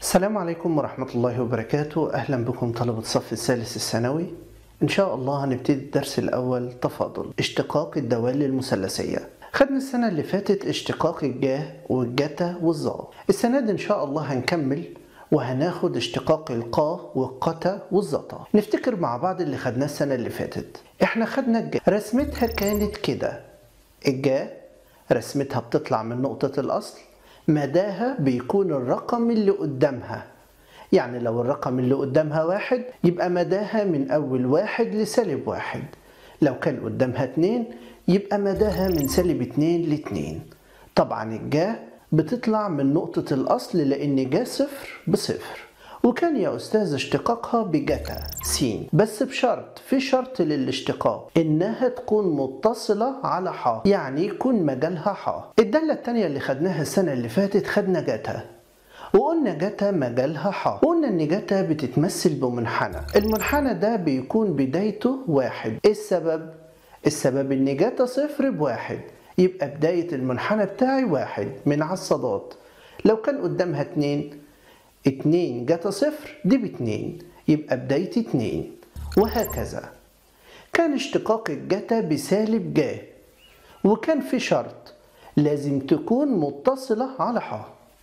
السلام عليكم ورحمة الله وبركاته أهلا بكم طلبة الصف الثالث الثانوي إن شاء الله هنبتدي الدرس الأول تفاضل اشتقاق الدوال المثلثية خدنا السنة اللي فاتت اشتقاق الجاه والجتا والظا السنة دي إن شاء الله هنكمل وهناخد اشتقاق القا والقتا والزتا نفتكر مع بعض اللي خدناه السنة اللي فاتت احنا خدنا الجا رسمتها كانت كده الجا رسمتها بتطلع من نقطة الأصل مداها بيكون الرقم اللي قدامها يعني لو الرقم اللي قدامها واحد يبقى مداها من أول واحد لسالب واحد لو كان قدامها اتنين يبقى مداها من سالب اتنين لاتنين طبعا الجا بتطلع من نقطة الأصل لأن جا صفر بصفر وكان يا أستاذ اشتقاقها بجتا س بس بشرط في شرط للاشتقاق إنها تكون متصلة على ح يعني يكون مجالها ح الدالة التانية اللي خدناها السنة اللي فاتت خدنا جتا وقلنا جتا مجالها ح قلنا ان جتا بتتمثل بمنحنى المنحنى ده بيكون بدايته واحد ايه السبب السبب ان جتا صفر بواحد يبقى بداية المنحنى بتاعي واحد من على الصادات لو كان قدامها اتنين اتنين جتا صفر دي باتنين يبقى بدايتي اتنين وهكذا كان اشتقاق الجتا بسالب جا وكان في شرط لازم تكون متصلة على ح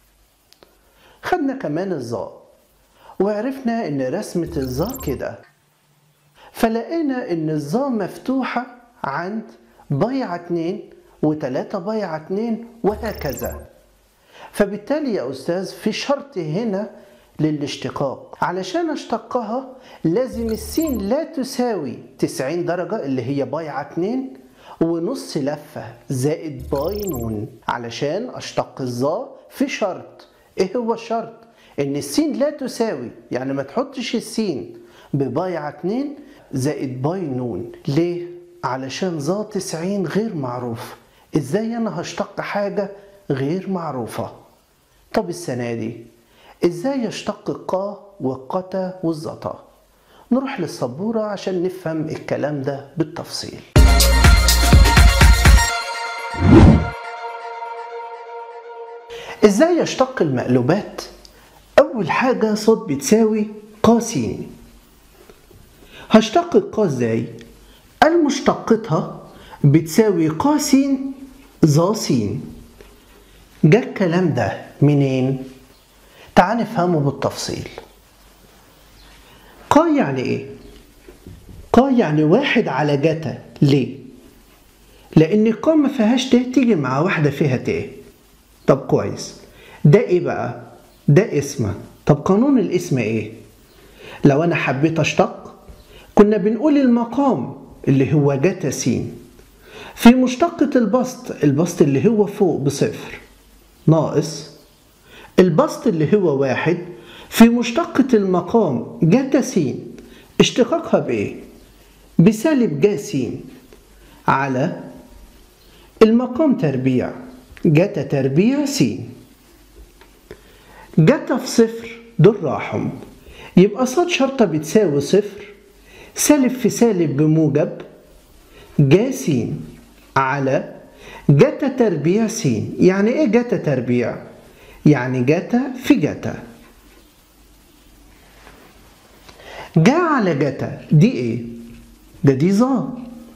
خدنا كمان الظا وعرفنا ان رسمة الظا كده فلقينا ان الظا مفتوحة عند بيعة اتنين وتلاتة بيعة اتنين وهكذا فبالتالي يا أستاذ في شرط هنا للاشتقاق علشان اشتقها لازم السين لا تساوي 90 درجة اللي هي بايعة 2 ونص لفة زائد باي نون علشان اشتق الظا في شرط ايه هو الشرط ان السين لا تساوي يعني ما تحطش السين ببايعة 2 زائد باي نون ليه علشان ظا 90 غير معروف ازاي انا هشتق حاجة غير معروفة طب السنة دي ازاي يشتق القا والقتا والزتا نروح للسبورة عشان نفهم الكلام ده بالتفصيل ازاي يشتق المقلوبات اول حاجة صاد بتساوي ق س هشتق القا ازاي المشتقتها بتساوي ق س ظا س جه الكلام ده منين؟ تعال نفهمه بالتفصيل قا يعني ايه؟ قا يعني واحد على جتا ليه؟ لأن قا ما فيهاش ت تيجي مع واحدة فيها ت طب كويس ده ايه بقى؟ ده اسمه طب قانون الاسم ايه؟ لو أنا حبيت أشتق كنا بنقول المقام اللي هو جتا س في مشتقة البسط البسط اللي هو فوق بصفر ناقص البسط اللي هو واحد في مشتقة المقام جتا س اشتقاقها بإيه؟ بسالب جا س على المقام تربيع جتا تربيع س جتا في صفر دول راحم يبقى صاد شرطة بتساوي صفر سالب في سالب بموجب جا س على جتا تربيع س يعني ايه جتا تربيع يعني جتا في جتا جا على جتا دي ايه ده دي ظا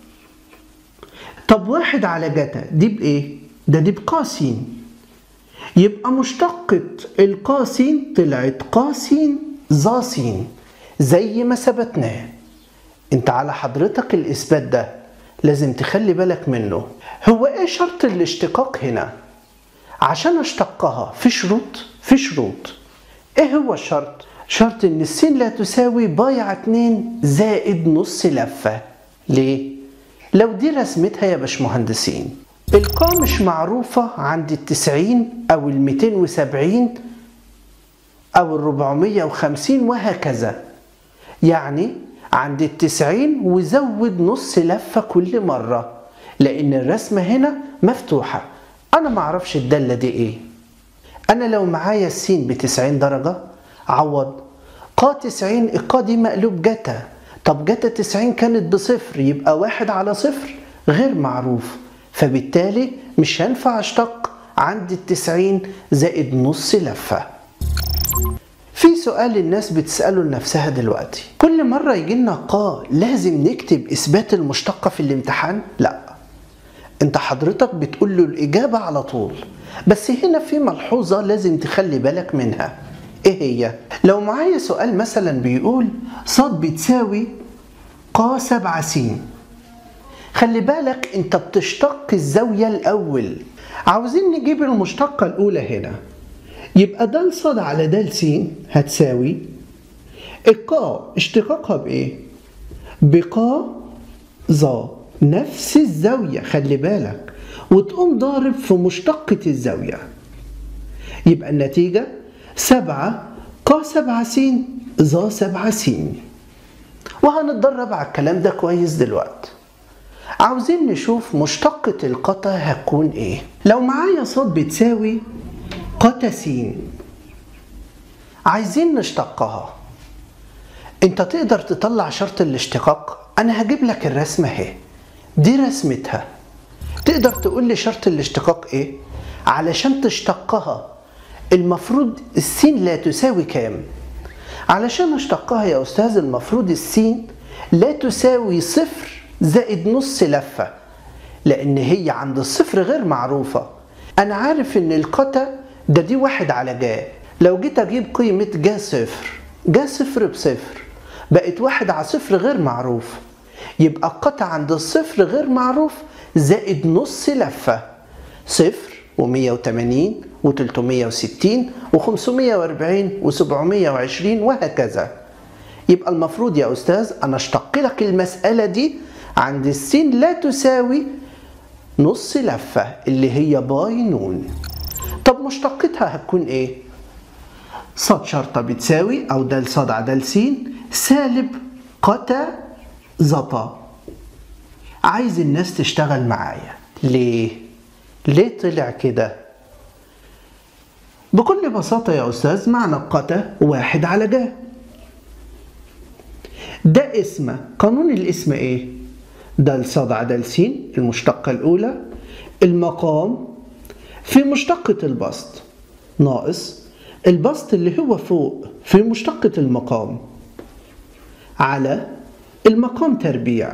طب واحد على جتا دي بايه ده دي بقاسين يبقى مشتقة القاسين طلعت قاسين ظا س زي ما ثبتناه انت على حضرتك الاثبات ده لازم تخلي بالك منه هو ايه شرط الاشتقاق هنا عشان اشتقها في شروط في شروط ايه هو الشرط شرط ان السين لا تساوي بايعة 2 زائد نص لفة ليه لو دي رسمتها يا باشمهندسين القا مش معروفة عند التسعين او الميتين وسبعين او الربعمية وخمسين وهكذا يعني عند التسعين وزود نص لفة كل مرة لأن الرسمة هنا مفتوحة أنا معرفش الدالة دي إيه أنا لو معايا السين بتسعين درجة عوض قا تسعين القا دي مقلوب جتا طب جتا تسعين كانت بصفر يبقى واحد على صفر غير معروف فبالتالي مش هينفع اشتق عند التسعين زائد نص لفة في سؤال الناس بتسأله لنفسها دلوقتي كل مرة يجي لنا قا لازم نكتب إثبات المشتقة في الامتحان؟ لا انت حضرتك بتقول له الإجابة على طول بس هنا في ملحوظة لازم تخلي بالك منها ايه هي؟ لو معايا سؤال مثلا بيقول ص بتساوي ق سبعة س خلي بالك انت بتشتق الزاوية الأول عاوزين نجيب المشتقة الأولى هنا يبقى د ص على د س هتساوي القا اشتقاقها بإيه؟ بقا ظا نفس الزاوية خلي بالك وتقوم ضارب في مشتقة الزاوية يبقى النتيجة سبعة ق سبعة س ظا سبعة س وهنتدرب على الكلام ده كويس دلوقتي عاوزين نشوف مشتقة القطا هتكون ايه لو معايا ص بتساوي قتا س عايزين نشتقها انت تقدر تطلع شرط الاشتقاق انا هجيب لك الرسمة اهي دي رسمتها تقدر تقول لي شرط الاشتقاق ايه علشان تشتقها المفروض السين لا تساوي كام علشان اشتقها يا استاذ المفروض السين لا تساوي صفر زائد نص لفة لان هي عند الصفر غير معروفة انا عارف ان القتا ده دي واحد على جا لو جيت اجيب قيمة جا صفر جا صفر بصفر بقت واحد على صفر غير معروف يبقى القطع عند الصفر غير معروف زائد نص لفة صفر و180 و360 و540 و720 وهكذا يبقى المفروض يا أستاذ أنا أشتق لك المسألة دي عند السين لا تساوي نص لفة اللي هي باي نون طب مشتقتها هتكون ايه؟ ص شرطة بتساوي أو د ص على د س سالب قتا زطا عايز الناس تشتغل معايا ليه؟ ليه طلع كده؟ بكل بساطة يا أستاذ معنى القتا واحد على جا ده اسم قانون الاسم ايه؟ د ص على د س المشتقة الأولى المقام في مشتقة البسط ناقص البسط اللي هو فوق في مشتقة المقام على المقام تربيع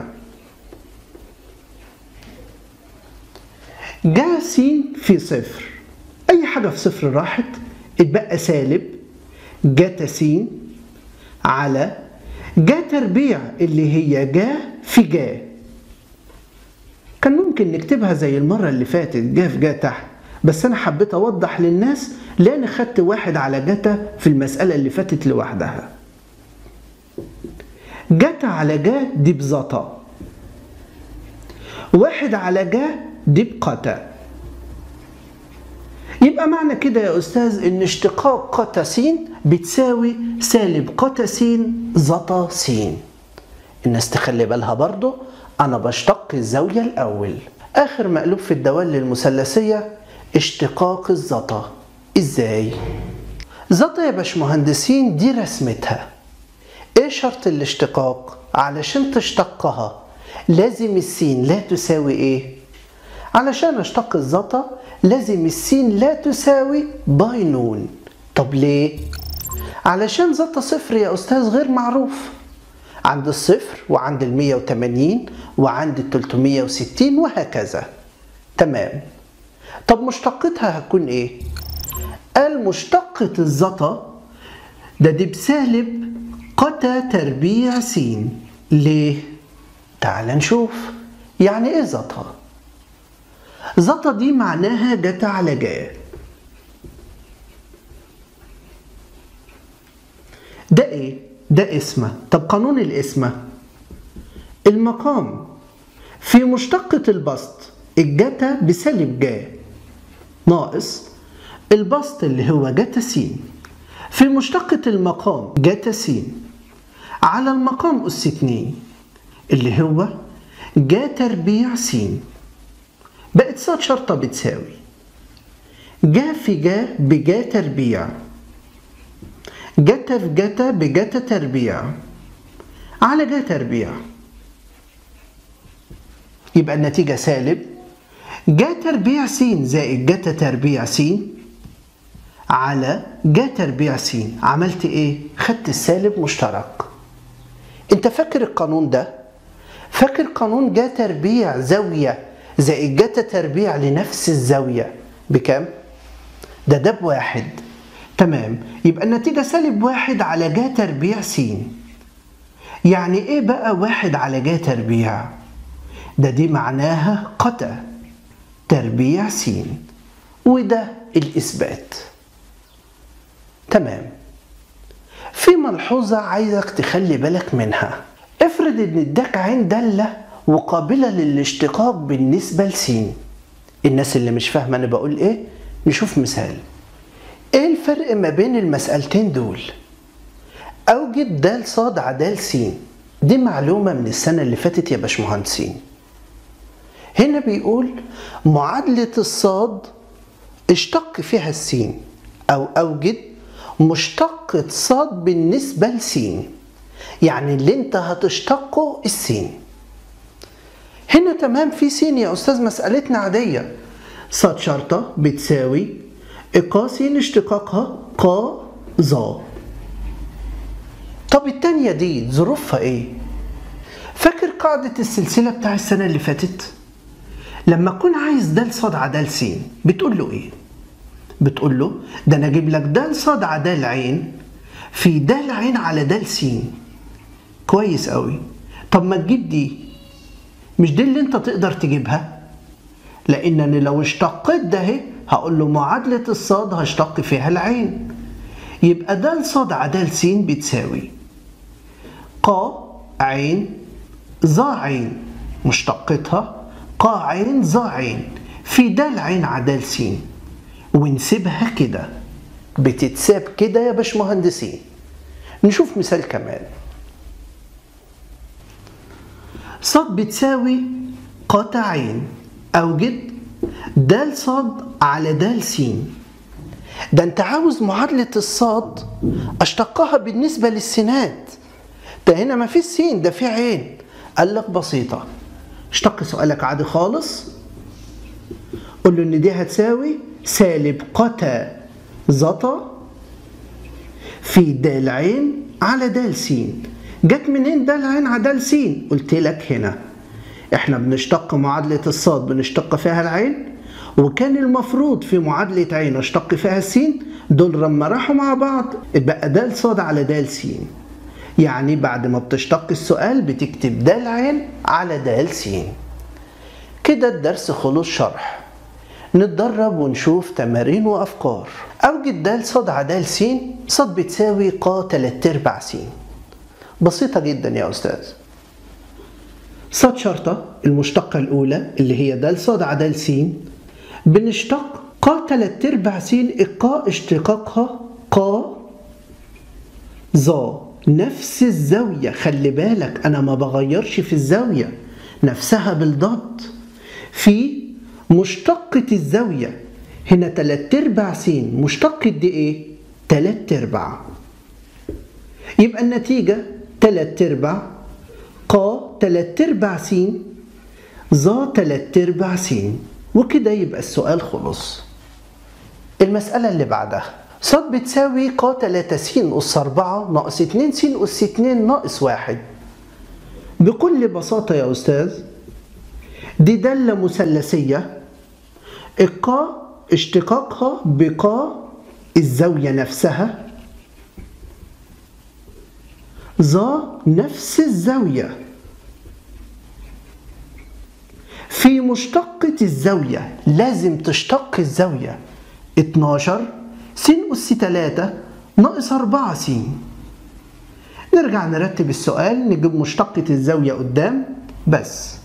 جا س في صفر أي حاجة في صفر راحت اتبقى سالب جاتا س على جا تربيع اللي هي جا في جا كان ممكن نكتبها زي المرة اللي فاتت جا في جا تحت بس أنا حبيت أوضح للناس لأن خدت واحد على جتا في المسألة اللي فاتت لوحدها جتا على جا دي بزطا واحد على جا دي بقتا يبقى معنى كده يا أستاذ إن اشتقاق قتا س بتساوي سالب قتا س زطا س الناس تخلي بالها برضو أنا بشتق الزاوية الأول آخر مقلوب في الدوال المثلثية اشتقاق الزطا ازاي زطا يا باشمهندسين دي رسمتها ايه شرط الاشتقاق علشان تشتقها لازم السين لا تساوي ايه علشان اشتق الزطا لازم السين لا تساوي باي نون طب ليه علشان زطا صفر يا استاذ غير معروف عند الصفر وعند ال 180 وعند ال 360 وهكذا تمام طب مشتقتها هتكون ايه قال مشتقة الزطا ده دي بسالب قتا تربيع س ليه تعال نشوف يعني ايه زطا زطا دي معناها جت على جا ده ايه ده اسمه طب قانون الاسمه المقام في مشتقة البسط الجتا بسالب جا ناقص البسط اللي هو جتا س في مشتقة المقام جتا س على المقام أس 2 اللي هو جا تربيع س بقت صاد شرطة بتساوي جا في جا بجا تربيع جتا في جتا بجتا تربيع على جا تربيع يبقى النتيجة سالب جا تربيع س زائد جتا تربيع س على جا تربيع س عملت ايه؟ خدت السالب مشترك انت فاكر القانون ده؟ فاكر قانون جا تربيع زاوية زائد جتا تربيع لنفس الزاوية بكام؟ ده ده بواحد تمام يبقى النتيجة سالب واحد على جا تربيع س يعني ايه بقى واحد على جا تربيع؟ ده دي معناها قتا تربيع س وده الإثبات تمام في ملحوظة عايزك تخلي بالك منها افرض ان اداك عين دالة وقابلة للاشتقاق بالنسبة لس الناس اللي مش فاهمة انا بقول ايه نشوف مثال ايه الفرق ما بين المسألتين دول اوجد د ص عدال س دي معلومة من السنة اللي فاتت يا باشمهندسين هنا بيقول معادلة الصاد اشتق فيها السين او اوجد مشتقة صاد بالنسبة لسين يعني اللي انت هتشتقه السين هنا تمام في سين يا استاذ مسألتنا عادية صاد شرطة بتساوي إقا س اشتقاقها قا ظا طب التانية دي ظروفها ايه؟ فاكر قاعدة السلسلة بتاع السنة اللي فاتت؟ لما أكون عايز د ص عدال س بتقول له ايه؟ بتقول له ده انا اجيب لك د ص عدال عين في د عين على د س كويس قوي طب ما تجيب دي مش دي اللي انت تقدر تجيبها لانني لو اشتقيت ده اهي هقول له معادلة الصاد هشتق فيها العين يبقى د ص عدال س بتساوي ق عين ظا عين مشتقتها ق عين ظا عين في د عين عدال س ونسيبها كده بتتساب كده يا باشمهندسين نشوف مثال كمان صاد بتساوي قاتا عين أوجد د صاد على د س ده انت عاوز معادلة الصاد اشتقها بالنسبة للسينات ده هنا ما في سين ده في عين قال لك بسيطة اشتق سؤالك عادي خالص قول له ان دي هتساوي سالب قتا زتا في د عين على د س جت منين د عين على د س قلت لك هنا احنا بنشتق معادلة الصاد بنشتق فيها العين وكان المفروض في معادلة عين اشتق فيها السين دول لما راحوا مع بعض اتبقى د صاد على د س يعني بعد ما بتشتق السؤال بتكتب د عين على د س كده الدرس خلص شرح نتدرب ونشوف تمارين وأفكار أوجد د صاد عدال س صاد بتساوي ق تلات أرباع س بسيطة جدا يا أستاذ صاد شرطة المشتقة الأولى اللي هي د صاد عدال س بنشتق ق تلات أرباع س القا اشتقاقها ق ظا نفس الزاوية خلي بالك أنا ما بغيرش في الزاوية نفسها بالضبط في مشتقة الزاوية هنا تلات أرباع س مشتقة دي إيه؟ تلات أرباع يبقى النتيجة تلات أرباع ق تلات أرباع س ظا تلات أرباع س وكده يبقى السؤال خلص المسألة اللي بعدها ص بتساوي ق 3 س أس 4 ناقص 2 س أس 2 ناقص 1 بكل بساطة يا أستاذ دي دالة مثلثية القا اشتقاقها بقا الزاوية نفسها ظا نفس الزاوية في مشتقة الزاوية لازم تشتق الزاوية 12 س أس 3 ناقص 4 س نرجع نرتب السؤال نجيب مشتقة الزاوية قدام بس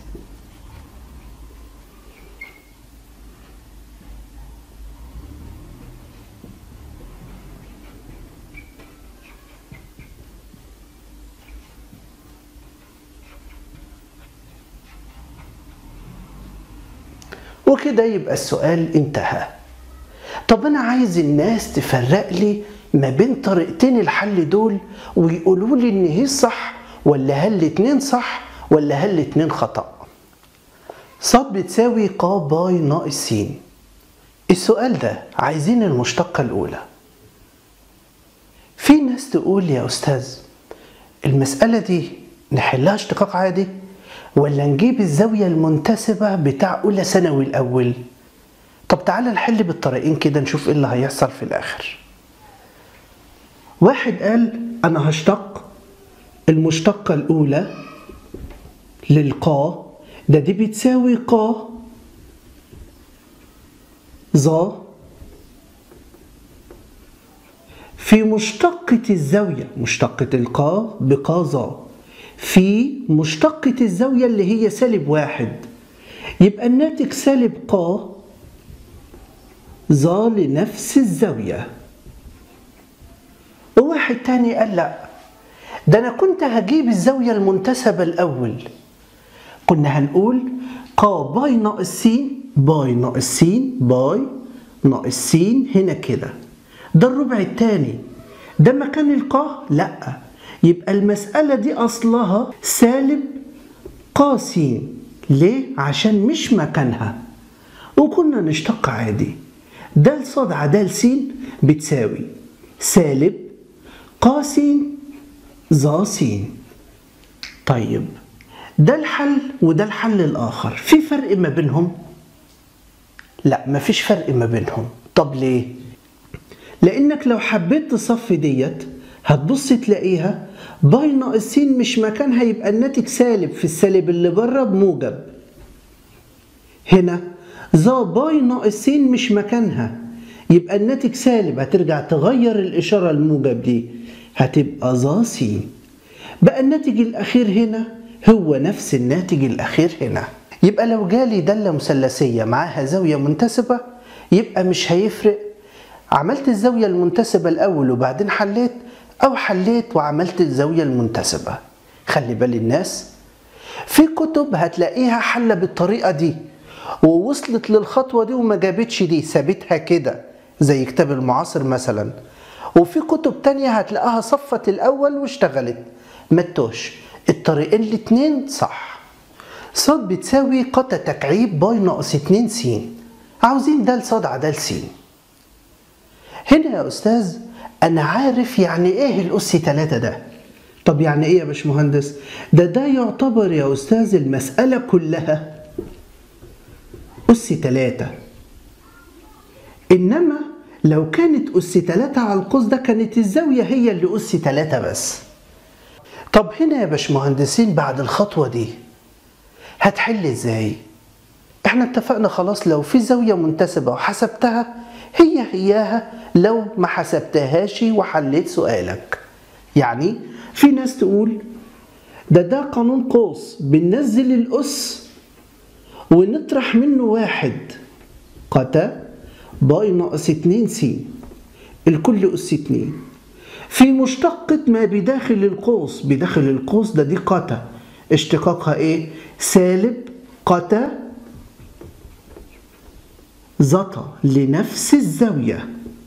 وكده يبقى السؤال انتهى طب انا عايز الناس تفرق لي ما بين طريقتين الحل دول ويقولوا لي ان هي صح ولا هل الاتنين صح ولا هل الاتنين خطأ ص بتساوي ق باي ناقص س السؤال ده عايزين المشتقة الأولى ناس تقول يا أستاذ المسألة دي نحلها اشتقاق عادي ولا نجيب الزاوية المنتسبة بتاع أولى ثانوي الأول طب تعالى نحل بالطريقين كده نشوف ايه اللي هيحصل في الآخر واحد قال أنا هشتق المشتقة الأولى للقا ده دي بتساوي قا ظا في مشتقة الزاوية مشتقة القا بقا ظا في مشتقة الزاوية اللي هي سالب واحد يبقى الناتج سالب قا ظا لنفس الزاوية وواحد تاني قال لا ده أنا كنت هجيب الزاوية المنتسبة الأول كنا هنقول قا باي ناقص س باي ناقص س باي ناقص س هنا كده ده الربع التاني ده مكان القا لا يبقى المسألة دي أصلها سالب قا س ليه؟ عشان مش مكانها وكنا نشتق عادي د صاد عدال س بتساوي سالب قا س ظا س طيب ده الحل وده الحل الآخر في فرق ما بينهم؟ لا مفيش فرق ما بينهم طب ليه؟ لأنك لو حبيت تصفي ديت هتبص تلاقيها باي ناقص س مش مكانها يبقى الناتج سالب في السالب اللي بره بموجب هنا ظا باي ناقص س مش مكانها يبقى الناتج سالب هترجع تغير الإشارة الموجب دي هتبقى ظا س بقى الناتج الأخير هنا هو نفس الناتج الأخير هنا يبقى لو جالي دالة مثلثية معاها زاوية منتسبة يبقى مش هيفرق عملت الزاوية المنتسبة الأول وبعدين حليت أو حليت وعملت الزاوية المنتسبة خلي بال الناس في كتب هتلاقيها حل بالطريقة دي ووصلت للخطوة دي وما جابتش دي سابتها كده زي كتاب المعاصر مثلا وفي كتب تانية هتلاقيها صفت الأول واشتغلت متوش الطريقين الاتنين صح صاد بتساوي قطع تكعيب باي ناقص 2 س عاوزين د صاد عدال س هنا يا أستاذ أنا عارف يعني إيه الأس 3 ده طب يعني إيه يا باشمهندس؟ ده ده يعتبر يا أستاذ المسألة كلها أس 3 إنما لو كانت أس 3 على القوس ده كانت الزاوية هي اللي أس 3 بس طب هنا يا باشمهندسين بعد الخطوة دي هتحل ازاي؟ احنا اتفقنا خلاص لو في زاوية منتسبة وحسبتها هي هياها لو ما حسبتهاش وحليت سؤالك يعني في ناس تقول ده ده قانون قوس بننزل الأس ونطرح منه واحد قتا باي ناقص اتنين س الكل أس اتنين في مشتقة ما بداخل القوس بداخل القوس ده دي قتا اشتقاقها ايه سالب قتا زتا لنفس الزاوية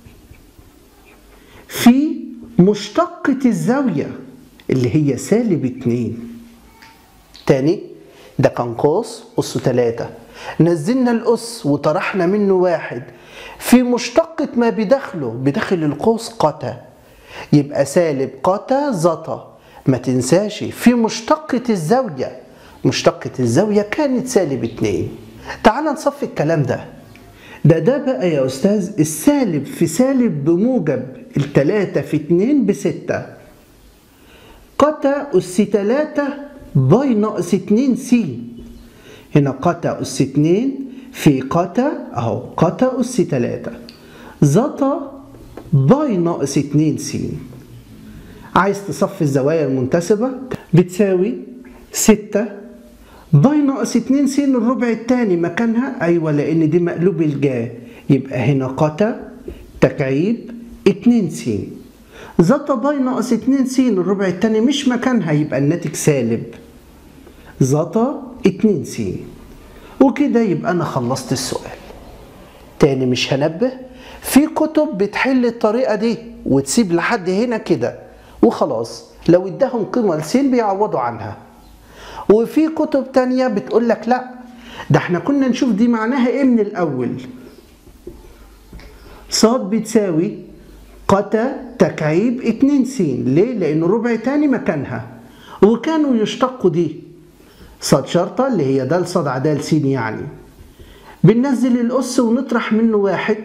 في مشتقة الزاوية اللي هي سالب اتنين تاني ده كان قوس أس تلاتة نزلنا الأس وطرحنا منه واحد في مشتقة ما بداخله بداخل القوس قتا يبقى سالب قتا زتا ما تنساش في مشتقة الزاوية مشتقة الزاوية كانت سالب اتنين تعال نصفي الكلام ده ده ده بقى يا أستاذ السالب في سالب بموجب التلاتة في اتنين بستة قتا أس تلاتة باي ناقص اتنين س هنا قتا أس اتنين في قتا أهو قتا أس تلاتة زتا باي ناقص اتنين س عايز تصفي الزوايا المنتسبة بتساوي ستة باي ناقص 2 س الربع الثاني مكانها ايوه لان دي مقلوب الجا يبقى هنا قتا تكعيب 2 س زتا باي ناقص 2 س الربع الثاني مش مكانها يبقى الناتج سالب زتا 2 س وكده يبقى انا خلصت السؤال تاني مش هنبه في كتب بتحل الطريقة دي وتسيب لحد هنا كده وخلاص لو اداهم قيمة لسين بيعوضوا عنها وفي كتب تانية بتقول لك لا ده احنا كنا نشوف دي معناها ايه من الاول صاد بتساوي قتا تكعيب 2 س ليه؟ لأن ربع تاني مكانها وكانوا يشتقوا دي صاد شرطة اللي هي د صاد عدال س يعني بننزل الأس ونطرح منه واحد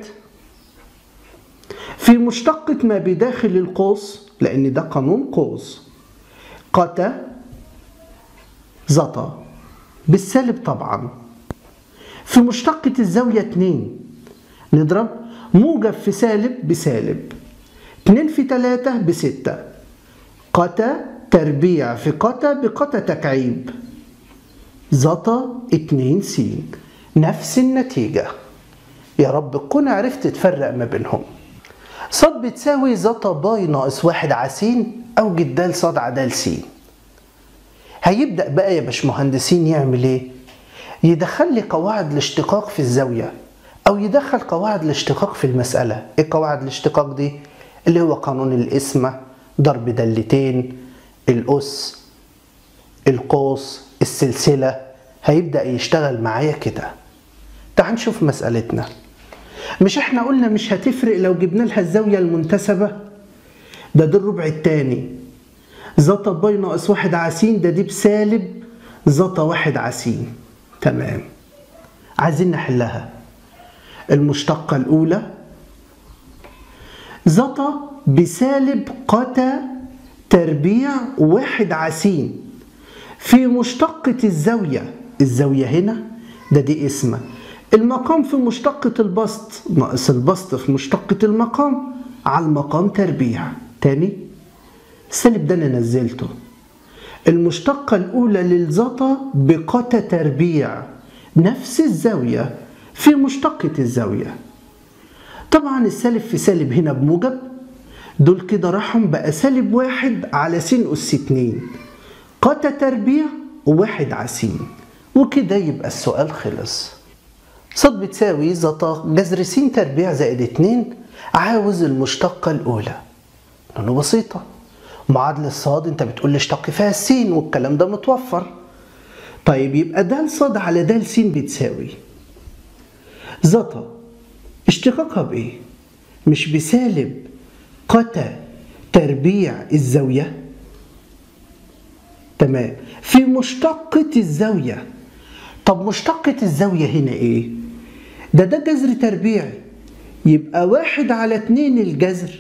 في مشتقة ما بداخل القوس لأن ده قانون قوس قتا زطا بالسالب طبعا في مشتقة الزاوية 2 نضرب موجب في سالب بسالب 2 في 3 بستة قتا تربيع في قتا بقتا تكعيب زطا 2 س نفس النتيجة يا رب تكون عرفت تفرق ما بينهم صاد بتساوي زطا باي ناقص واحد عسين أو جدال صاد عدال س هيبدأ بقى يا باشمهندسين يعمل ايه؟ يدخل لي قواعد الاشتقاق في الزاوية أو يدخل قواعد الاشتقاق في المسألة ايه قواعد الاشتقاق دي؟ اللي هو قانون القسمة ضرب دلتين الأس القوس السلسلة هيبدأ يشتغل معايا كده تعال نشوف مسألتنا مش احنا قلنا مش هتفرق لو جبنا لها الزاوية المنتسبة ده ده الربع التاني زتا باي ناقص واحد عسين ده دي بسالب زتا واحد عسين تمام عايزين نحلها المشتقة الأولى زتا بسالب قتا تربيع واحد عسين في مشتقة الزاوية الزاوية هنا ده دي اسمه المقام في مشتقة البسط ناقص البسط في مشتقة المقام على المقام تربيع تاني السالب ده انا نزلته المشتقة الأولى للزطة بقتا تربيع نفس الزاوية في مشتقة الزاوية طبعا السالب في سالب هنا بموجب دول كده راحوا بقى سالب واحد على س أس اتنين قتا تربيع وواحد على س وكده يبقى السؤال خلص صاد بتساوي زطا جذر س تربيع زائد اتنين عاوز المشتقة الأولى لأنه بسيطة معادلة الصاد انت بتقول لي اشتق فيها السين والكلام ده متوفر طيب يبقى د صاد على د س بتساوي زطا اشتقاقها بايه؟ مش بسالب قتا تربيع الزاوية تمام في مشتقة الزاوية طب مشتقة الزاوية هنا ايه؟ ده ده جذر تربيعي يبقى واحد على اتنين الجذر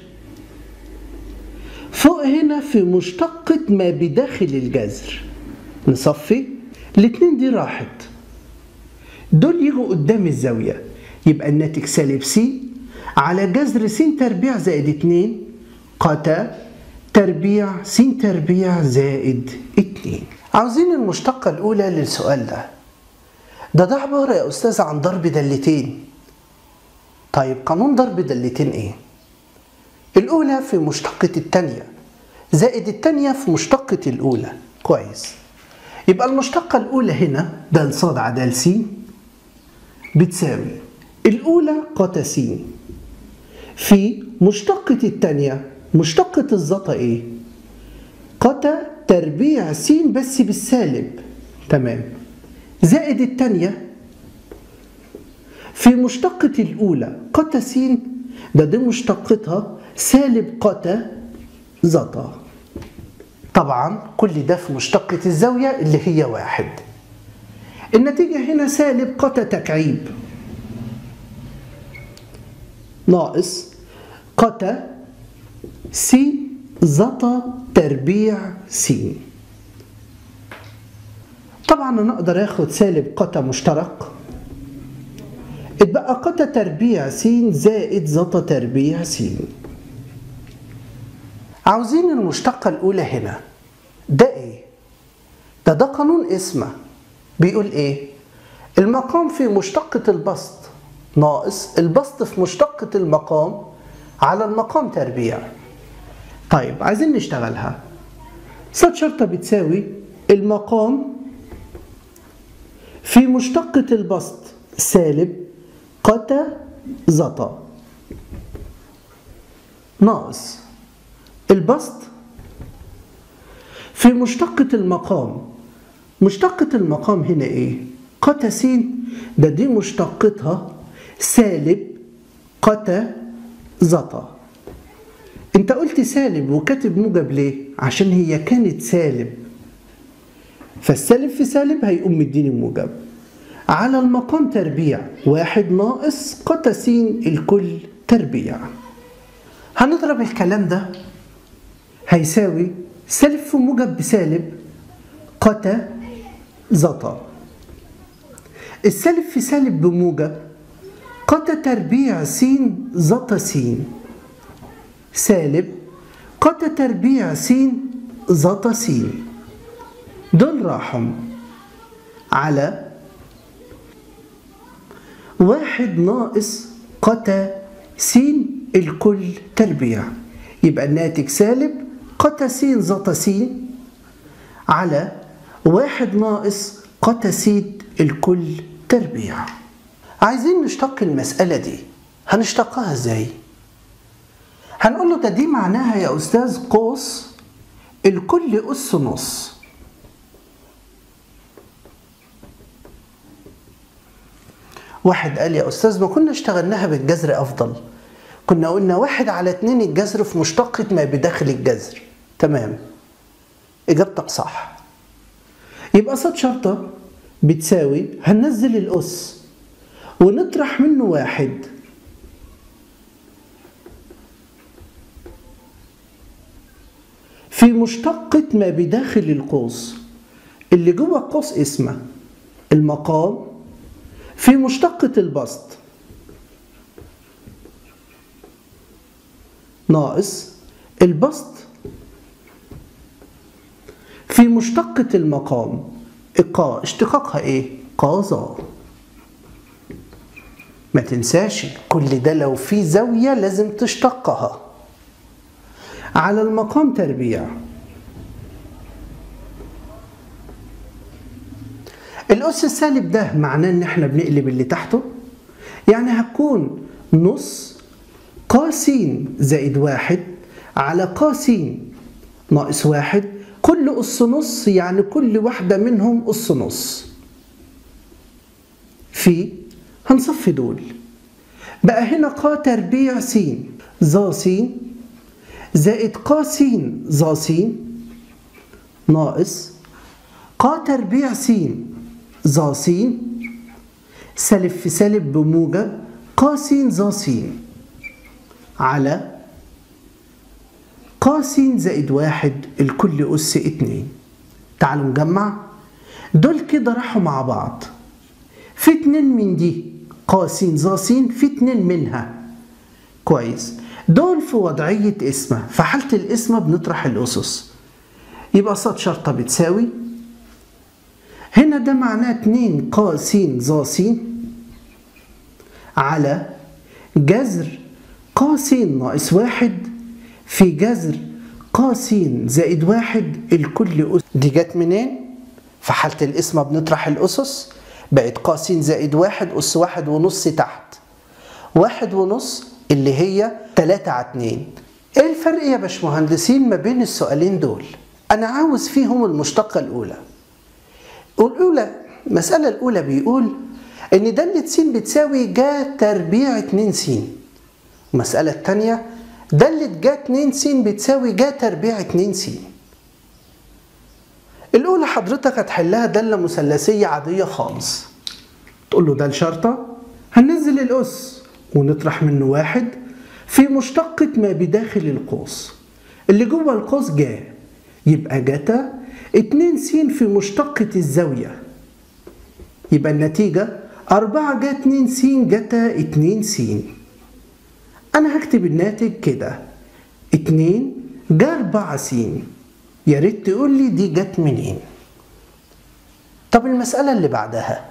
فوق هنا في مشتقة ما بداخل الجذر نصفي الاتنين دي راحت دول يجوا قدام الزاوية يبقى الناتج سالب س على جذر س تربيع زائد اتنين قتا تربيع س تربيع زائد اتنين عاوزين المشتقة الأولى للسؤال ده ده ده عبارة يا أستاذ عن ضرب دلتين طيب قانون ضرب دلتين إيه؟ الأولى في مشتقة التانية زائد التانية في مشتقة الأولى كويس يبقى المشتقة الأولى هنا د ص عدال س بتساوي الأولى قتا س في مشتقة التانية مشتقة الزطا إيه؟ قتا تربيع س بس بالسالب تمام زائد التانية في مشتقة الأولى قتا س ده دي مشتقتها سالب قتا زطا طبعا كل ده في مشتقة الزاوية اللي هي واحد النتيجة هنا سالب قتا تكعيب ناقص قتا س زطا تربيع س طبعا انا اقدر اخد سالب قتا مشترك اتبقى قتا تربيع س زائد زطا تربيع س عاوزين المشتقة الأولى هنا ده إيه؟ ده ده قانون اسمه بيقول إيه؟ المقام في مشتقة البسط ناقص البسط في مشتقة المقام على المقام تربيع طيب عايزين نشتغلها صاد شرطة بتساوي المقام في مشتقة البسط سالب قتا زطا ناقص البسط في مشتقة المقام مشتقة المقام هنا ايه؟ قتا س ده دي مشتقتها سالب قتا زطا انت قلت سالب وكاتب موجب ليه عشان هي كانت سالب فالسالب في سالب هيقوم مديني موجب على المقام تربيع واحد ناقص قتا س الكل تربيع هنضرب الكلام ده هيساوي سالب في موجب بسالب قتا زتا السالب في سالب بموجب قتا تربيع س زتا س سالب قتا تربيع س زتا س دول راحوا على واحد ناقص قتا س الكل تربيع يبقى الناتج سالب قتا س زتا س على واحد ناقص قتا س الكل تربيع عايزين نشتق المسألة دي هنشتقها ازاي؟ هنقول له ده دي معناها يا أستاذ قوس الكل أس نص واحد قال يا أستاذ ما كنا اشتغلناها بالجذر أفضل كنا قلنا واحد على اتنين الجذر في مشتقة ما بداخل الجذر تمام إجابتك صح يبقى صاد شرطة بتساوي هننزل الأس ونطرح منه واحد في مشتقة ما بداخل القوس اللي جوه القوس اسمه المقام في مشتقة البسط ناقص البسط في مشتقة المقام القاء اشتقاقها ايه؟ قاظة ما تنساش كل ده لو في زاوية لازم تشتقها على المقام تربيع الأس السالب ده معناه إن إحنا بنقلب اللي تحته يعني هتكون نص ق س زائد واحد على ق س ناقص واحد كل أس نص يعني كل واحدة منهم أس نص في هنصفي دول بقى هنا ق تربيع س ظا س زائد ق س ظا س ناقص ق تربيع س ظا س سالب في سالب بموجب ق س ظا س على ق س زائد واحد الكل أس اتنين تعالوا نجمع دول كده راحوا مع بعض في اتنين من دي ق س ظا س في اتنين منها كويس دول في وضعية اسمة في حالة الاسمة بنطرح الأسس يبقى صاد شرطة بتساوي هنا ده معناه 2 ق س ظا س على جذر ق س ناقص واحد في جذر ق س زائد واحد الكل أس دي جت منين؟ في حالة القسمة بنطرح الأسس بقت ق س زائد واحد أس واحد ونص تحت واحد ونص اللي هي 3 على 2 ايه الفرق يا باشمهندسين ما بين السؤالين دول؟ أنا عاوز فيهم المشتقة الأولى الأولى المسألة الأولى بيقول إن دالة س بتساوي جا تربيع 2 س المسألة الثانية دالة جا 2 س بتساوي جا تربيع 2 س الأولى حضرتك هتحلها دالة مثلثية عادية خالص تقول له ده الشرطة هننزل الأس ونطرح منه واحد في مشتقة ما بداخل القوس اللي جوه القوس جا يبقى جتا 2 س في مشتقة الزاوية يبقى النتيجة 4 جا 2 س جتا 2 س أنا هكتب الناتج كده 2 جا 4 س يا ريت تقول لي دي جت منين طب المسألة اللي بعدها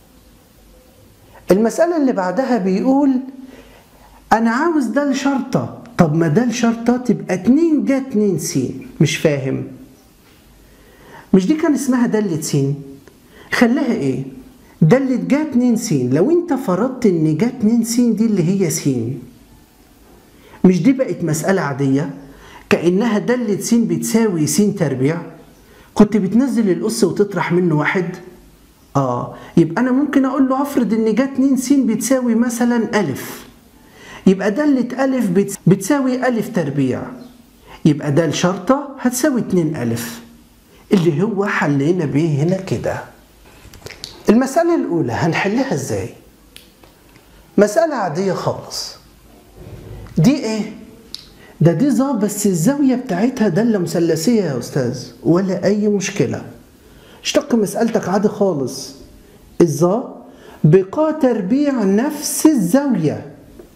المسألة اللي بعدها بيقول أنا عاوز ده الشرطة طب ما ده الشرطة تبقى 2 جا 2 س مش فاهم مش دي كان اسمها دالة س خلاها ايه دالة جا 2 س لو انت فرضت ان جا 2 س دي اللي هي س مش دي بقت مسألة عادية كأنها دالة س بتساوي س تربيع كنت بتنزل الأس وتطرح منه واحد اه يبقى انا ممكن اقول له افرض ان جا 2 س بتساوي مثلا ألف يبقى دالة ألف بتس- بتساوي ألف تربيع يبقى دال شرطة هتساوي 2 ألف اللي هو حلينا بيه هنا كده المسألة الأولى هنحلها إزاي؟ مسألة عادية خالص دي إيه؟ ده دي ظا بس الزاوية بتاعتها دالة مثلثية يا أستاذ ولا أي مشكلة اشتق مسألتك عادي خالص الظا بقى تربيع نفس الزاوية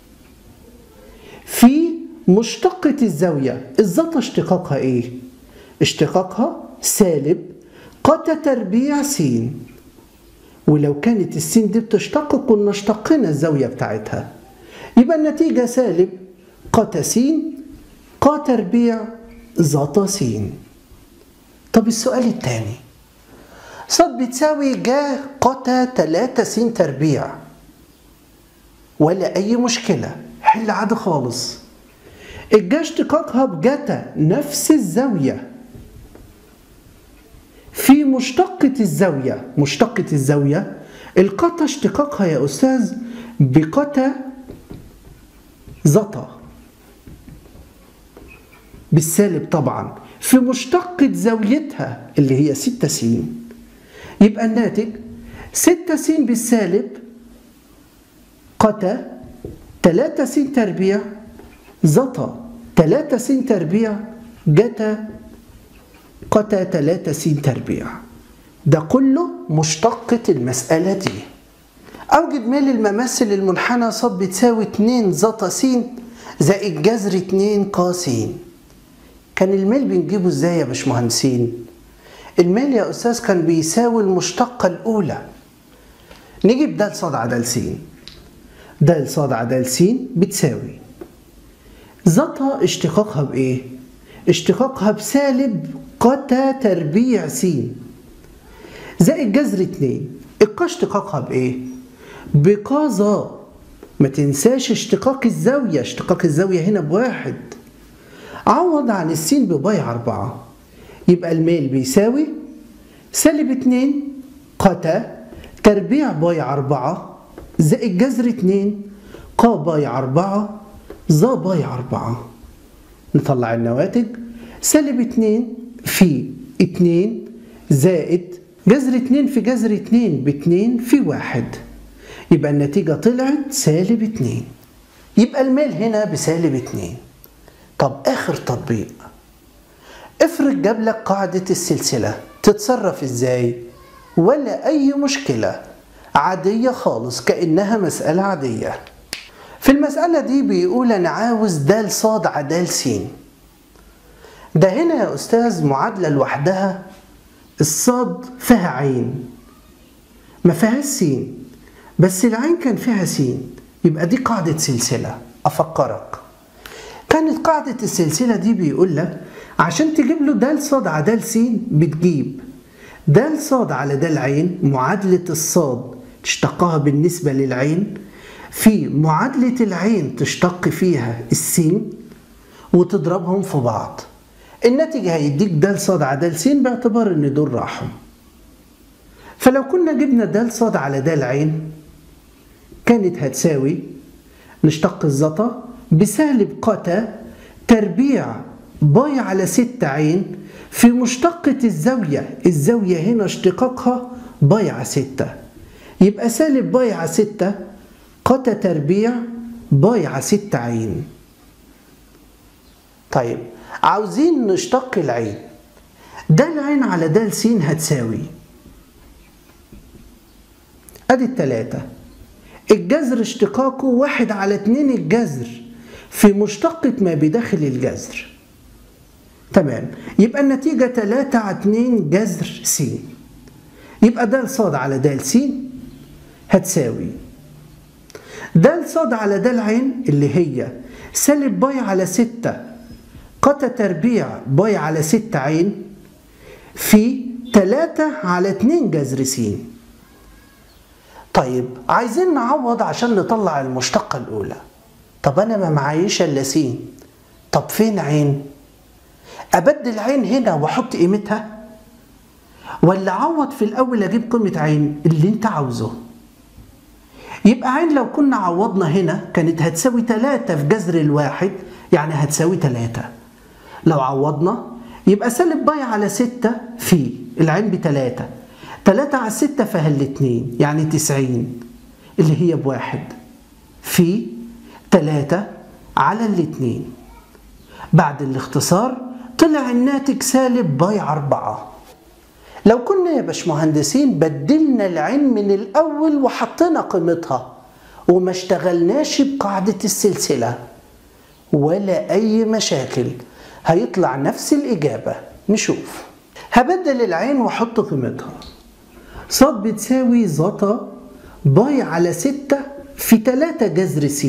في مشتقة الزاوية الزتا اشتقاقها ايه؟ اشتقاقها سالب قتا تربيع س ولو كانت السين دي بتشتق كنا اشتقنا الزاوية بتاعتها يبقى النتيجة سالب قتا س قا تربيع زتا س طب السؤال الثاني صاد بتساوي جا قتا 3 س تربيع ولا أي مشكلة حل عادي خالص الجا اشتقاقها بجتا نفس الزاوية في مشتقة الزاوية مشتقة الزاوية القطة اشتقاقها يا أستاذ بقتا زتا بالسالب طبعا في مشتقة زاويتها اللي هي 6 س يبقى الناتج 6 س بالسالب قتا 3 س تربيع زتا 3 س تربيع جتا قتا 3 س تربيع ده كله مشتقة المسألة دي أوجد ميل المماثل المنحنى ص بتساوي 2 زتا س زائد جذر 2 ق س كان الميل بنجيبه ازاي يا باشمهندسين؟ الميل يا أستاذ كان بيساوي المشتقة الأولى نجيب د ص عدل س د ص عدل س بتساوي زتا اشتقاقها بإيه؟ اشتقاقها بسالب قتا تربيع س زائد جذر 2 القا اشتقاقها بإيه؟ بقازا ما تنساش اشتقاق الزاوية اشتقاق الزاوية هنا بواحد عوض عن السين ببايع أربعة يبقى الميل بيساوي سالب 2 قتا تربيع بايع أربعة زائد جذر 2 قا بايع أربعة ظا بايع أربعة نطلع النواتج سالب 2 في 2 زائد جذر 2 في جذر 2 ب 2 في 1 يبقى النتيجة طلعت سالب 2 يبقى الميل هنا بسالب 2 طب آخر تطبيق افرض جاب لك قاعدة السلسلة تتصرف ازاي؟ ولا أي مشكلة عادية خالص كأنها مسألة عادية في المسألة دي بيقول أنا عاوز د ص عدال س ده هنا يا أستاذ معادلة لوحدها الصاد فيها عين ما فيهاش س بس العين كان فيها س يبقى دي قاعدة سلسلة أفكرك كانت قاعدة السلسلة دي بيقول لك عشان تجيب له د ص عدال س بتجيب د ص على د عين معادلة الصاد تشتقها بالنسبة للعين في معادلة العين تشتق فيها السين وتضربهم في بعض الناتج هيديك د ص عدال س باعتبار ان دول راحوا فلو كنا جبنا د ص على د عين كانت هتساوي نشتق الزتا بسالب قتا تربيع باي على ستة عين في مشتقة الزاوية الزاوية هنا اشتقاقها باي على ستة يبقى سالب باي على ستة قتا تربيع باي على ستة عين طيب عاوزين نشتق العين ده العين على د س هتساوي ادي التلاتة الجذر اشتقاقه واحد على اتنين الجذر في مشتقة ما بداخل الجذر تمام يبقى النتيجة 3 على 2 جذر س يبقى د ص على د س هتساوي د ص على د عين اللي هي سالب باي على 6 قتا تربيع باي على 6 عين في 3 على 2 جذر س طيب عايزين نعوض عشان نطلع المشتقة الأولى طب أنا ما معيش إلا س طب فين عين؟ أبدل عين هنا وأحط قيمتها ولا أعوض في الأول أجيب قيمة عين اللي أنت عاوزه يبقى عين لو كنا عوضنا هنا كانت هتساوي 3 في جذر الواحد يعني هتساوي 3 لو عوضنا يبقى سالب باي على 6 في العين بتلاتة 3 على 6 فيها الاتنين يعني 90 اللي هي بواحد في 3 على الاتنين بعد الاختصار طلع الناتج سالب باي أربعة لو كنا يا باشمهندسين بدلنا العين من الأول وحطينا قيمتها وما اشتغلناش بقاعدة السلسلة ولا أي مشاكل هيطلع نفس الإجابة نشوف هبدل العين وأحط قيمتها صاد بتساوي زتا باي على ستة في تلاتة جذر س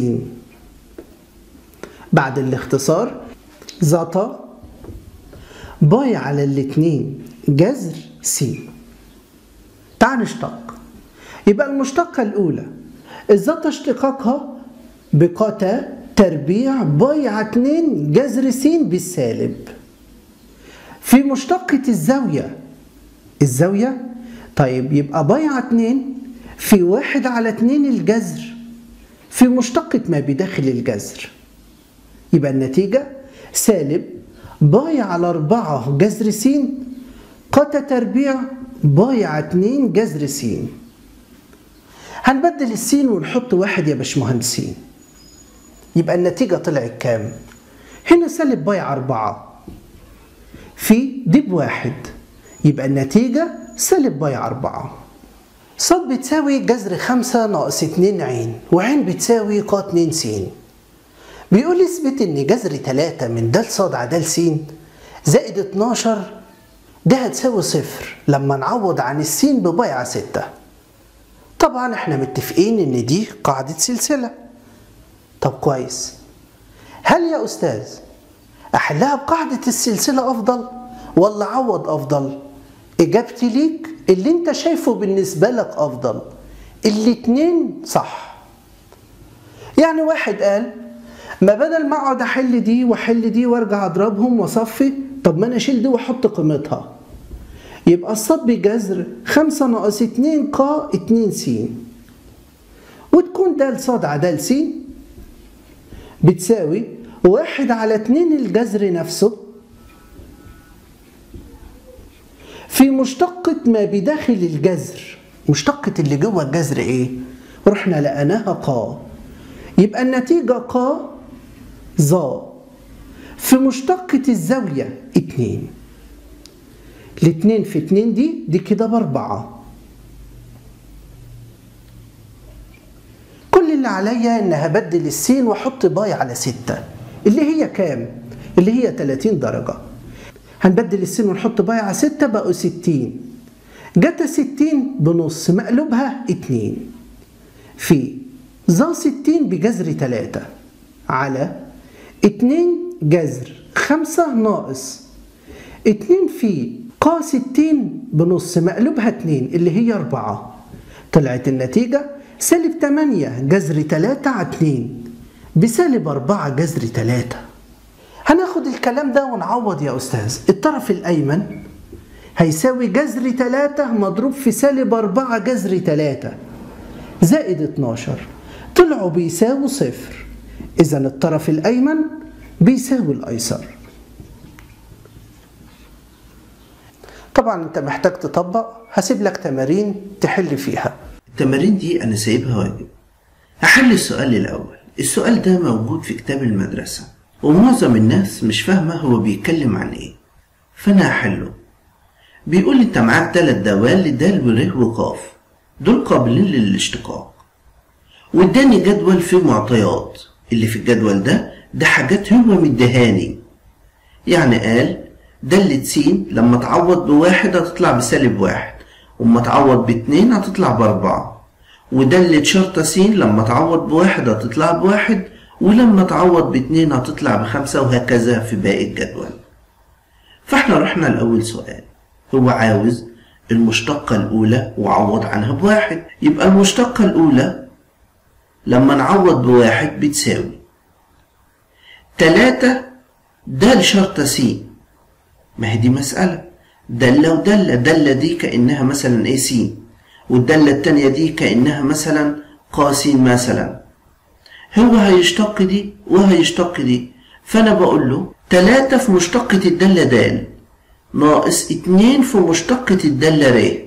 بعد الاختصار زتا باي على الاتنين جذر س تعال نشتق يبقى المشتقة الأولى الزتا اشتقاقها بقتا تربيع باي على 2 جذر س بالسالب في مشتقة الزاوية الزاوية طيب يبقى باي على 2 في واحد على 2 الجذر في مشتقة ما بداخل الجذر يبقى النتيجة سالب باي على 4 جذر س قتا تربيع باي على 2 جذر س هنبدل السين ونحط واحد يا باشمهندسين يبقى النتيجة طلعت كام؟ هنا سالب باي أربعة في دي بواحد يبقى النتيجة سالب باي أربعة صاد بتساوي جذر خمسة ناقص اتنين عين وعين بتساوي قا اتنين س بيقول اثبت ان جذر تلاتة من د صاد على د س زائد 12 ده هتساوي صفر لما نعوض عن السين بباي على ستة طبعا احنا متفقين ان دي قاعدة سلسلة طب كويس هل يا أستاذ أحلها بقاعدة السلسلة أفضل ولا عوض أفضل؟ إجابتي ليك اللي أنت شايفه بالنسبة لك أفضل الاتنين صح يعني واحد قال ما بدل ما اقعد احل دي واحل دي وارجع اضربهم واصفي طب ما انا اشيل دي واحط قيمتها يبقى الصاد بجذر 5 ناقص 2 ق 2 س وتكون د صاد على د س بتساوي واحد على اتنين الجذر نفسه في مشتقة ما بداخل الجذر مشتقة اللي جوه الجذر ايه؟ رحنا لقيناها قا يبقى النتيجة قا ظا في مشتقة الزاوية اتنين الاتنين في اتنين دي دي كده باربعة كل اللي عليا ان هبدل السين واحط باي على ستة اللي هي كام؟ اللي هي 30 درجة هنبدل السين ونحط باي على ستة بقوا 60 جت 60 بنص مقلوبها 2 في ظا 60 بجذر 3 على 2 جذر 5 ناقص 2 في قا 60 بنص مقلوبها 2 اللي هي 4 طلعت النتيجة سالب 8 جذر 3 على 2 بسالب 4 جذر 3 هناخد الكلام ده ونعوض يا أستاذ الطرف الأيمن هيساوي جذر 3 مضروب في سالب 4 جذر 3 زائد 12 طلعوا بيساووا صفر إذا الطرف الأيمن بيساوي الأيسر طبعا انت محتاج تطبق هسيب لك تمارين تحل فيها التمارين دي أنا سايبها واجب هحل السؤال الأول السؤال ده موجود في كتاب المدرسة ومعظم الناس مش فاهمة هو بيتكلم عن إيه فأنا هحله بيقول أنت معاك تلات دوال د ور وقاف دول قابلين للاشتقاق واداني جدول فيه معطيات اللي في الجدول ده ده حاجات هو مديهاني يعني قال دالة س لما تعوض بواحد هتطلع بسالب واحد وما تعوض باتنين هتطلع بأربعة ودالة شرطة س لما تعوض بواحد هتطلع بواحد ولما تعوض باتنين هتطلع بخمسة وهكذا في باقي الجدول فاحنا رحنا لأول سؤال هو عاوز المشتقة الأولى وعوض عنها بواحد يبقى المشتقة الأولى لما نعوض بواحد بتساوي تلاتة د شرطة س ما هي دي مسألة دالة ودالة دالة دي كأنها مثلا ايه س والدالة التانية دي كأنها مثلا ق مثلا هو هيشتق دي وهيشتق دي فأنا بقول له تلاتة في مشتقة الدالة د ناقص اتنين في مشتقة الدالة ر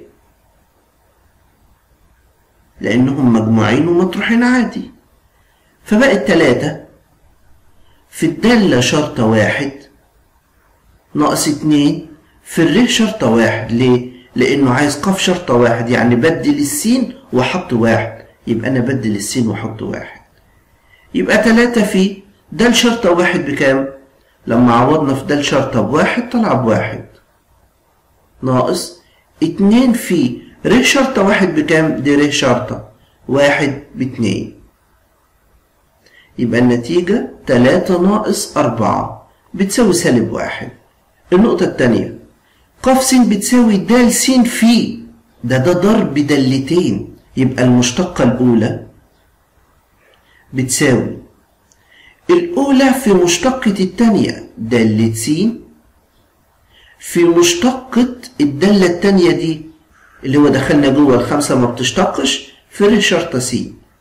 لأنهم مجموعين ومطروحين عادي فبقت تلاتة في الدالة شرطة واحد ناقص اتنين في الر شرطة واحد ليه؟ لأنه عايز قاف شرطة واحد يعني بدل السين وحط واحد يبقى أنا بدل السين وحط واحد يبقى تلاتة في دال شرطة واحد بكام؟ لما عوضنا في دال شرطة بواحد طلع بواحد ناقص اتنين في ر شرطة واحد بكام؟ دي ر شرطة واحد باتنين يبقى النتيجة تلاتة ناقص أربعة بتساوي سالب واحد النقطة التانية ق س بتساوي د س في ده ده ضرب دالتين يبقى المشتقة الأولى بتساوي الأولى في مشتقة التانية دالة س في مشتقة الدالة التانية دي اللي هو دخلنا جوه الخمسة ما بتشتقش في ر شرطة س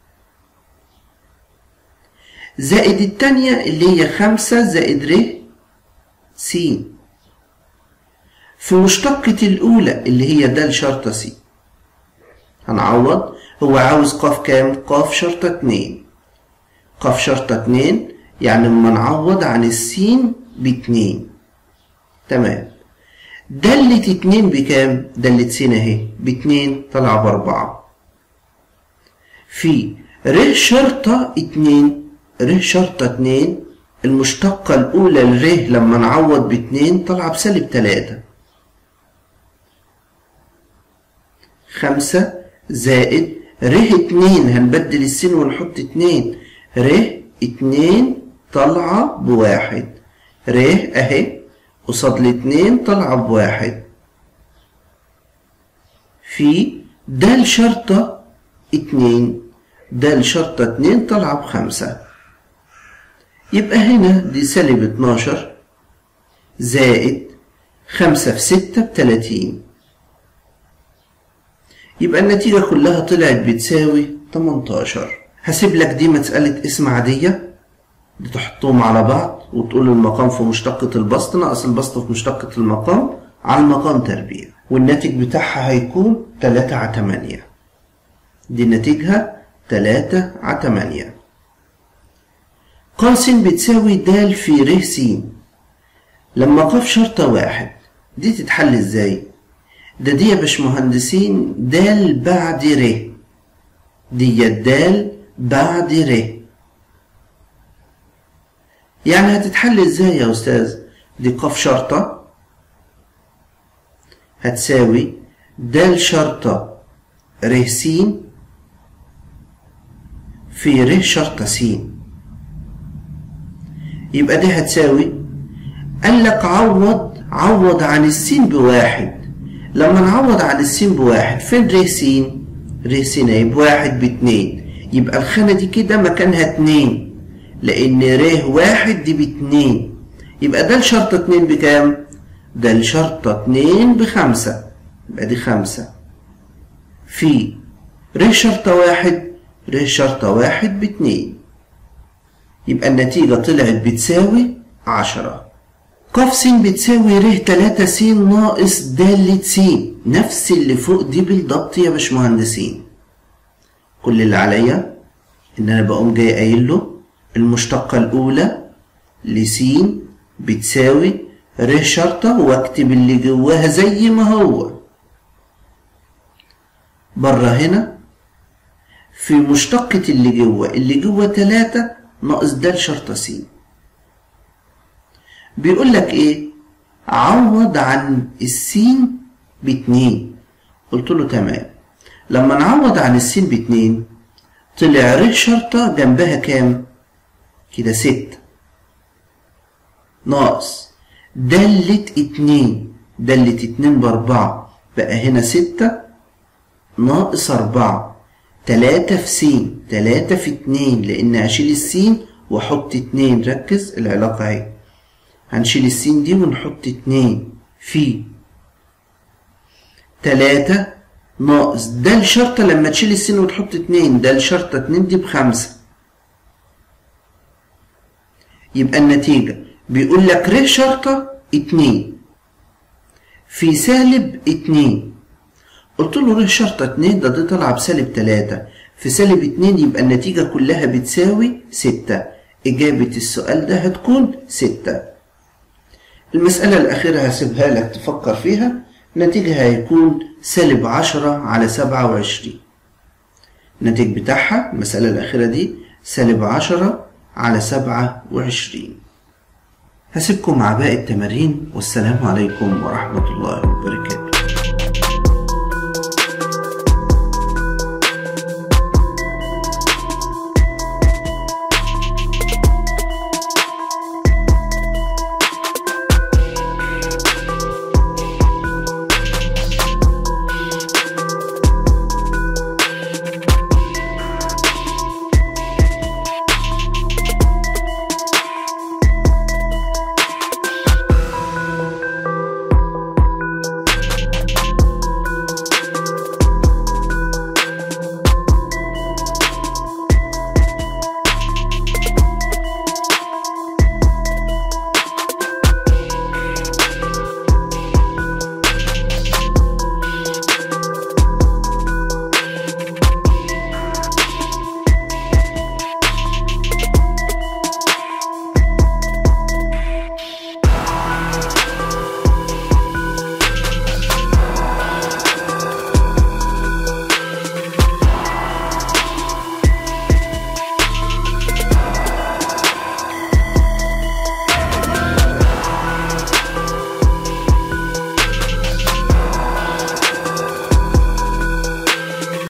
زائد التانية اللي هي خمسة زائد ر س في مشتقة الأولى اللي هي د شرطة س هنعوض هو عاوز ق كام؟ ق شرطة اتنين ق شرطة اتنين يعني اما نعوض عن السين باتنين تمام دالة اتنين بكام؟ دالة س اهي باتنين طلع بأربعة في ر شرطة اتنين ر شرطة اتنين المشتقة الأولى لر لما نعوض باتنين طلع بسالب تلاتة خمسة زائد ر اتنين هنبدل السين ونحط اتنين ر اتنين طالعة بواحد ر اهي قصاد الاتنين طالعة بواحد في د شرطة اتنين د شرطة اتنين طالعة بخمسة يبقى هنا دي سالب اتناشر زائد خمسة في ستة بتلاتين يبقى النتيجة كلها طلعت بتساوي 18 هسيب لك دي مسألة اسم عادية دي تحطهم على بعض وتقول المقام في مشتقة البسط ناقص البسط في مشتقة المقام على المقام تربيع والناتج بتاعها هيكون 3 على 8 دي ناتجها 3 على 8 ق س بتساوي د في ر س لما ق شرطة واحد دي تتحل ازاي؟ ده دي يا باشمهندسين دال بعد ر دي الدال بعد ر يعني هتتحل ازاي يا استاذ دي قاف شرطة هتساوي دال شرطة ر س في ر شرطة س يبقى دي هتساوي قال لك عوض عوض عن السين بواحد لما نعوض عن السين بواحد فين ر س ر س اهي بواحد باتنين يبقى الخانة دي كده مكانها اتنين لأن ر واحد دي باتنين يبقى ده الشرطة اتنين بكام؟ ده الشرطة اتنين بخمسة يبقى دي خمسة في ر شرطة واحد ر شرطة واحد باتنين يبقى النتيجة طلعت بتساوي عشرة ق س بتساوي ر تلاتة س ناقص دالة س نفس اللي فوق دي بالضبط يا باشمهندسين كل اللي عليا ان انا بقوم جاي قايل له المشتقة الأولى لس بتساوي ر شرطة واكتب اللي جواها زي ما هو بره هنا في مشتقة اللي جوه اللي جوه تلاتة ناقص د شرطة س بيقول لك ايه عوض عن السين باتنين قلت له تمام لما نعوض عن السين باتنين طلع ر شرطة جنبها كام كده ستة ناقص دالة اتنين دالة اتنين بأربعة بقى هنا ستة ناقص أربعة تلاتة في س تلاتة في اتنين لأن هشيل السين وأحط اتنين ركز العلاقة اهي هنشيل السين دي ونحط اتنين في تلاتة ناقص د الشرطة لما تشيل السين وتحط اتنين د الشرطة اتنين دي بخمسة يبقى النتيجة بيقول لك ر شرطة اتنين في سالب اتنين قلت له ر شرطة اتنين ده دي طالعة بسالب تلاتة في سالب اتنين يبقى النتيجة كلها بتساوي ستة إجابة السؤال ده هتكون ستة المسألة الأخيرة هسيبها لك تفكر فيها النتيجة هيكون سالب عشرة على سبعة وعشرين الناتج بتاعها المسألة الأخيرة دي سالب عشرة على سبعة وعشرين هسيبكم مع باقي التمارين والسلام عليكم ورحمة الله وبركاته